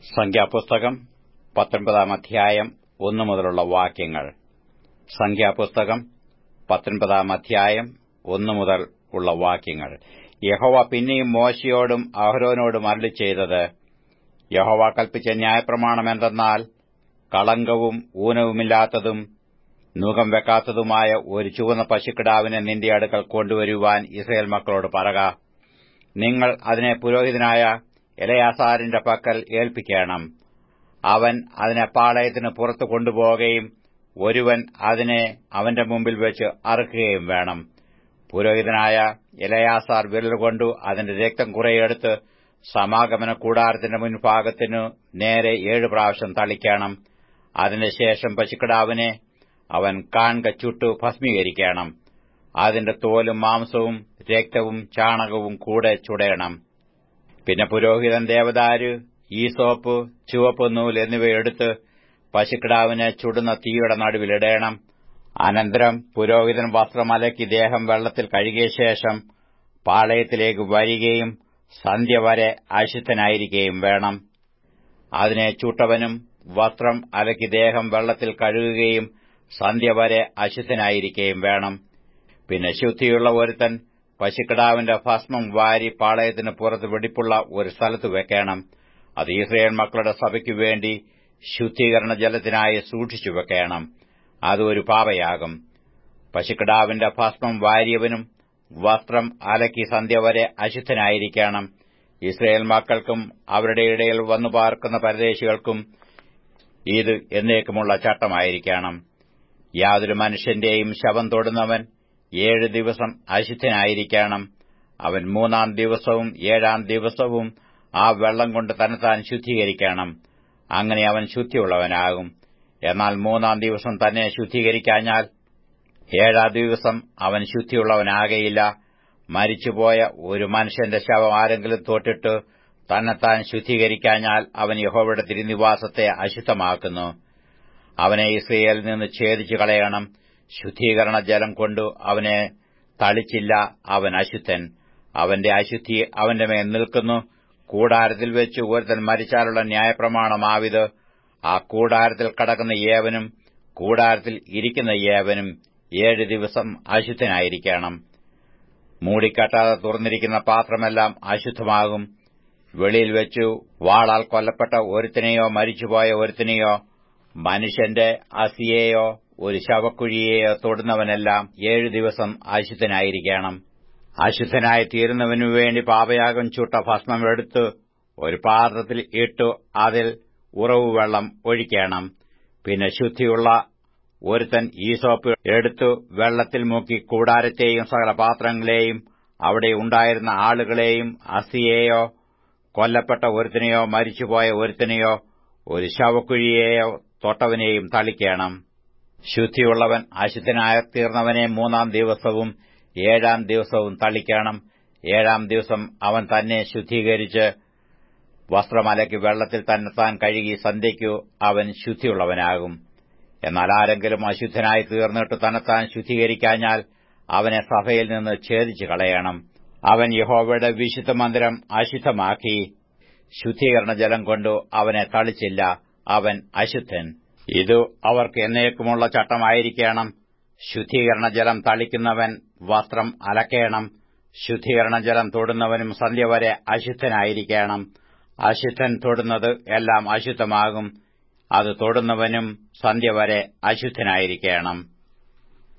സംഖ്യാപുസ്തകം പത്തൊൻപതാം അധ്യായം ഒന്നു മുതലുള്ള വാക്യങ്ങൾ സംഖ്യാപുസ്തകം പത്തൊൻപതാം അധ്യായം ഒന്നു മുതൽ ഉള്ള വാക്യങ്ങൾ യഹോവ പിന്നെയും മോശയോടും അഹരോനോടും അരുളി ചെയ്തത് യഹോവ കൽപ്പിച്ച ന്യായപ്രമാണം എന്തെന്നാൽ കളങ്കവും ഊനവുമില്ലാത്തതും നൂകം വെക്കാത്തതുമായ ഒരു ചുവന്ന പശുക്കിടാവിനെ നിന്റെ അടുക്കൽ കൊണ്ടുവരുവാൻ ഇസ്രയേൽ മക്കളോട് പറക നിങ്ങൾ അതിനെ പുരോഹിതനായ എലയാസാരിന്റെ പക്കൽ ഏൽപ്പിക്കണം അവൻ അതിനെ പാളയത്തിന് പുറത്തു കൊണ്ടുപോകുകയും ഒരുവൻ അതിനെ അവന്റെ മുമ്പിൽ വെച്ച് അറുക്കുകയും വേണം പുരോഹിതനായ എലയാസാർ വിരലുകൊണ്ടു അതിന്റെ രക്തം കുറെയെടുത്ത് സമാഗമന കൂടാരത്തിന്റെ മുൻഭാഗത്തിനു നേരെ ഏഴു പ്രാവശ്യം തളിക്കണം അതിനുശേഷം പശുക്കിടാവിനെ അവൻ കാൺക ചുട്ടു ഭസ്മീകരിക്കണം അതിന്റെ തോലും മാംസവും രക്തവും ചാണകവും കൂടെ ചുടയണം പിന്നെ പുരോഹിതൻ ദേവദാര് ഈസോപ്പ് ചുവപ്പ് നൂൽ എന്നിവയെടുത്ത് പശുക്കിടാവിനെ ചുടുന്ന തീയുടെ നടുവിലിടേണം അനന്തരം പുരോഹിതൻ വസ്ത്രമലക്കി ദേഹം വെള്ളത്തിൽ കഴുകിയ ശേഷം പാളയത്തിലേക്ക് വരികയും സന്ധ്യ വരെ അശുദ്ധനായിരിക്കുകയും വേണം അതിനെ ചുട്ടവനും വസ്ത്രം അലക്കി ദേഹം വെള്ളത്തിൽ കഴുകുകയും സന്ധ്യ വരെ അശുദ്ധനായിരിക്കുകയും വേണം പിന്നെ ശുദ്ധിയുള്ള ഒരുത്തൻ പശുക്കിടാവിന്റെ ഭസ്മം വാരി പാളയത്തിന് പുറത്ത് വെടിപ്പുള്ള ഒരു സ്ഥലത്ത് വെക്കണം അത് ഇസ്രയേൽ മക്കളുടെ സഭയ്ക്കു വേണ്ടി ശുദ്ധീകരണ ജലത്തിനായി സൂക്ഷിച്ചു വെക്കണം അത് ഒരു പാപയാകും പശുക്കിടാവിന്റെ ഭസ്മം വാരിയവനും വസ്ത്രം അലക്കി സന്ധ്യ വരെ അശുദ്ധനായിരിക്കണം ഇസ്രയേൽ മക്കൾക്കും അവരുടെ ഇടയിൽ വന്നു പാർക്കുന്ന പരദേശികൾക്കും ഇത് എന്നേക്കുമുള്ള ചട്ടമായിരിക്കണം യാതൊരു മനുഷ്യന്റെയും ശവം തൊടുന്നവൻ ഏഴ് ദിവസം അശുദ്ധനായിരിക്കണം അവൻ മൂന്നാം ദിവസവും ഏഴാം ദിവസവും ആ വെള്ളം കൊണ്ട് തന്നെത്താൻ ശുദ്ധീകരിക്കണം അങ്ങനെ അവൻ ശുദ്ധിയുള്ളവനാകും എന്നാൽ മൂന്നാം ദിവസം തന്നെ ശുദ്ധീകരിക്കാഞ്ഞാൽ ഏഴാം ദിവസം അവൻ ശുദ്ധിയുള്ളവനാകയില്ല മരിച്ചുപോയ ഒരു മനുഷ്യന്റെ ശവം ആരെങ്കിലും തൊട്ടിട്ട് തന്നെത്താൻ ശുദ്ധീകരിക്കാഞ്ഞാൽ അവൻ യഹോവയുടെ തിരുനിവാസത്തെ അശുദ്ധമാക്കുന്നു അവനെ ഇസ്രയേലിൽ നിന്ന് ഛേദിച്ചു കളയണം ശുദ്ധീകരണ ജലം കൊണ്ടു അവനെ തളിച്ചില്ല അവൻ അശുദ്ധൻ അവന്റെ അശുദ്ധി അവന്റെ മേൽ നിൽക്കുന്നു കൂടാരത്തിൽ വെച്ച് ഒരുത്തൻ മരിച്ചാലുള്ള ന്യായപ്രമാണമാവിത് ആ കൂടാരത്തിൽ കടക്കുന്ന ഏവനും കൂടാരത്തിൽ ഇരിക്കുന്ന ഏവനും ഏഴ് ദിവസം അശുദ്ധനായിരിക്കണം മൂടിക്കട്ടാതെ തുറന്നിരിക്കുന്ന പാത്രമെല്ലാം അശുദ്ധമാകും വെളിയിൽ വെച്ചു വാളാൽ കൊല്ലപ്പെട്ട ഒരുത്തിനെയോ മരിച്ചുപോയ ഒരുത്തിനെയോ മനുഷ്യന്റെ അസിയെയോ ഒരു ശവക്കുഴിയെയോ തൊടുന്നവനെല്ലാം ഏഴു ദിവസം അശുദ്ധനായിരിക്കണം അശുദ്ധനായി തീരുന്നവനു വേണ്ടി പാപയാഗം ചുട്ട ഭസ്മമെടുത്ത് ഒരു പാത്രത്തിൽ ഇട്ടു അതിൽ ഉറവു വെള്ളം ഒഴിക്കണം പിന്നെ ശുദ്ധിയുള്ള ഒരുത്തൻ ഈസോപ്പ് എടുത്തു വെള്ളത്തിൽ മുക്കി കൂടാരത്തെയും സകല പാത്രങ്ങളെയും അവിടെ ഉണ്ടായിരുന്ന ആളുകളെയും അസിയെയോ കൊല്ലപ്പെട്ട ഒരുത്തിനെയോ മരിച്ചുപോയ ഒരുത്തിനെയോ ഒരു ശവക്കുഴിയെയോ തൊട്ടവനെയും തളിക്കണം ശുദ്ധിയുള്ളവൻ അശുദ്ധനായ തീർന്നവനെ മൂന്നാം ദിവസവും ഏഴാം ദിവസവും തളിക്കണം ഏഴാം ദിവസം അവൻ തന്നെ ശുദ്ധീകരിച്ച് വസ്ത്രമലക്കി വെള്ളത്തിൽ തന്നെത്താൻ കഴുകി സന്ധ്യയ്ക്കു അവൻ ശുദ്ധിയുള്ളവനാകും എന്നാൽ ആരെങ്കിലും അശുദ്ധനായി തീർന്നിട്ട് തന്നെത്താൻ ശുദ്ധീകരിക്കാഞ്ഞാൽ അവനെ സഭയിൽ നിന്ന് ഛേദിച്ചു കളയണം അവൻ യഹോവയുടെ വിശുദ്ധ മന്ദിരം അശുദ്ധമാക്കി ശുദ്ധീകരണ ജലം കൊണ്ടു അവനെ തളിച്ചില്ല അവൻ അശുദ്ധൻ ഇതു അവർക്ക് എന്നേക്കുമുള്ള ചട്ടമായിരിക്കണം ശുദ്ധീകരണ ജലം തളിക്കുന്നവൻ വസ്ത്രം അലക്കേണം ശുദ്ധീകരണ ജലം തൊടുന്നവനും സന്ധ്യ വരെ അശുദ്ധനായിരിക്കണം അശുദ്ധൻ തൊടുന്നത് എല്ലാം അശുദ്ധമാകും അത് തൊടുന്നവനും സന്ധ്യ വരെ അശുദ്ധനായിരിക്കണം